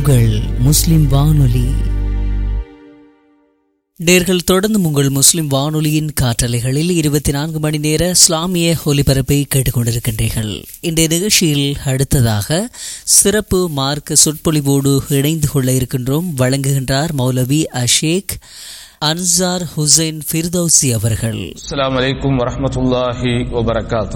உங்கள் முஸ்லிம் வானொலி நேர்கள் தொடர்ந்து உங்கள் முஸ்லிம் வானொலியின் காற்றலைகளில் இருபத்தி நான்கு மணி நேர இஸ்லாமிய ஒலிபரப்பை கேட்டுக்கொண்டிருக்கின்றீர்கள் இன்றைய நிகழ்ச்சியில் அடுத்ததாக சிறப்பு மார்க்க சொற்பொழிவோடு இணைந்து கொள்ள இருக்கின்றோம் வழங்குகின்றார் மௌலவி அஷேக் அன்சார் ஹுசைன் ஃபிர்தௌசி அவர்கள் السلام عليكم ورحمة الله وبركاته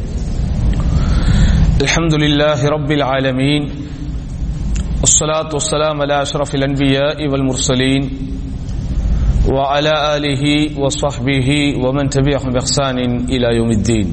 الحمد لله رب العالمين والصلاة والسلام على أشرف الأنبياء والمرسلين وعلى آله وصحبه ومن تبعهم بإحسان إلى يوم الدين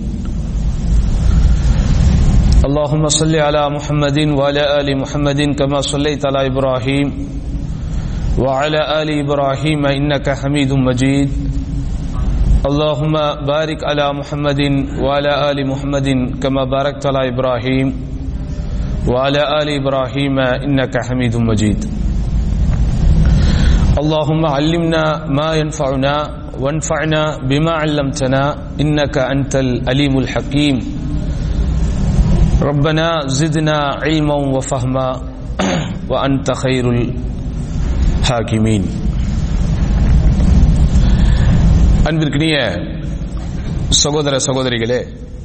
اللهم صل على محمد وعلى آل محمد كما صليت على إبراهيم وعلى آل إبراهيم إنك حميد مجيد اللهم بارك على محمد وعلى آل محمد كما باركت على إبراهيم وعلى آل إبراهيم إنك حميد مجيد اللهم علمنا ما ينفعنا وانفعنا بما علمتنا إنك أنت الأليم الحكيم ربنا زدنا علما وفهما وأنت خير الحاكمين அன்பிற்கினிய சகோதர சகோதரிகளே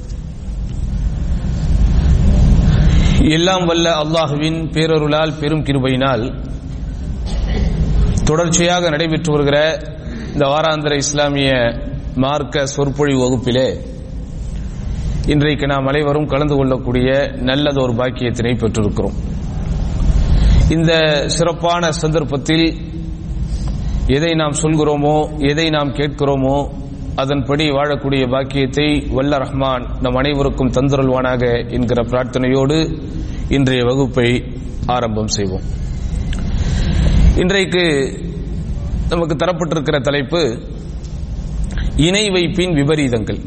எல்லாம் வல்ல அல்லாஹுவின் பேரருளால் பெரும் கிருபையினால் தொடர்ச்சியாக நடைபெற்று வருகிற இந்த வாராந்திர இஸ்லாமிய மார்க்க சொற்பொழிவு வகுப்பிலே இன்றைக்கு நாம் அனைவரும் கலந்து கொள்ளக்கூடிய நல்லதொரு பாக்கியத்தினை பெற்றிருக்கிறோம் இந்த சிறப்பான சந்தர்ப்பத்தில் எதை நாம் சொல்கிறோமோ எதை நாம் கேட்கிறோமோ அதன்படி வாழக்கூடிய பாக்கியத்தை வல்ல ரஹ்மான் நம் அனைவருக்கும் தந்துருள்வானாக என்கிற பிரார்த்தனையோடு இன்றைய வகுப்பை ஆரம்பம் செய்வோம் இன்றைக்கு நமக்கு தரப்பட்டிருக்கிற தலைப்பு இணை வைப்பின் விபரீதங்கள்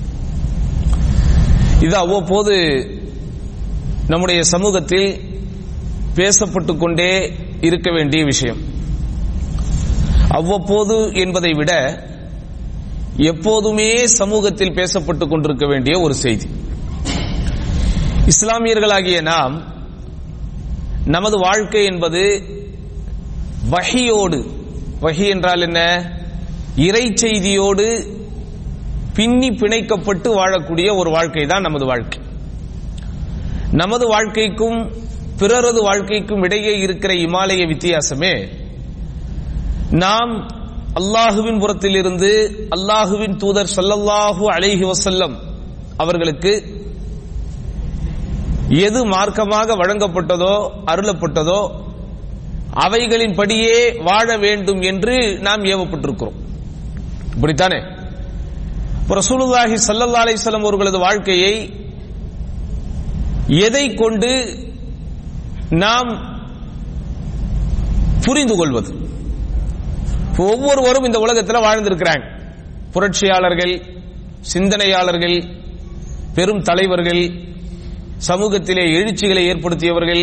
இது அவ்வப்போது நம்முடைய சமூகத்தில் பேசப்பட்டுக் கொண்டே இருக்க வேண்டிய விஷயம் அவ்வப்போது என்பதை விட எப்போதுமே சமூகத்தில் பேசப்பட்டுக் கொண்டிருக்க வேண்டிய ஒரு செய்தி இஸ்லாமியர்களாகிய நாம் நமது வாழ்க்கை என்பது வஹியோடு வஹி என்றால் என்ன இறை செய்தியோடு பின்னி பிணைக்கப்பட்டு வாழக்கூடிய ஒரு வாழ்க்கை தான் நமது வாழ்க்கை நமது வாழ்க்கைக்கும் பிறரது வாழ்க்கைக்கும் இடையே இருக்கிற இமாலய வித்தியாசமே நாம் அல்லாஹுவின் புறத்தில் இருந்து அல்லாஹுவின் தூதர் சல்லல்லாஹு அலைஹி வசல்லம் அவர்களுக்கு எது மார்க்கமாக வழங்கப்பட்டதோ அருளப்பட்டதோ அவைகளின் படியே வாழ வேண்டும் என்று நாம் ஏவப்பட்டிருக்கிறோம் இப்படித்தானே ரசூலுல்லாஹி சல்லல்லா அலிஸ்லாம் அவர்களது வாழ்க்கையை எதை கொண்டு நாம் புரிந்து கொள்வது ஒவ்வொருவரும் இந்த உலகத்தில் வாழ்ந்திருக்கிறாங்க புரட்சியாளர்கள் சிந்தனையாளர்கள் பெரும் தலைவர்கள் சமூகத்திலே எழுச்சிகளை ஏற்படுத்தியவர்கள்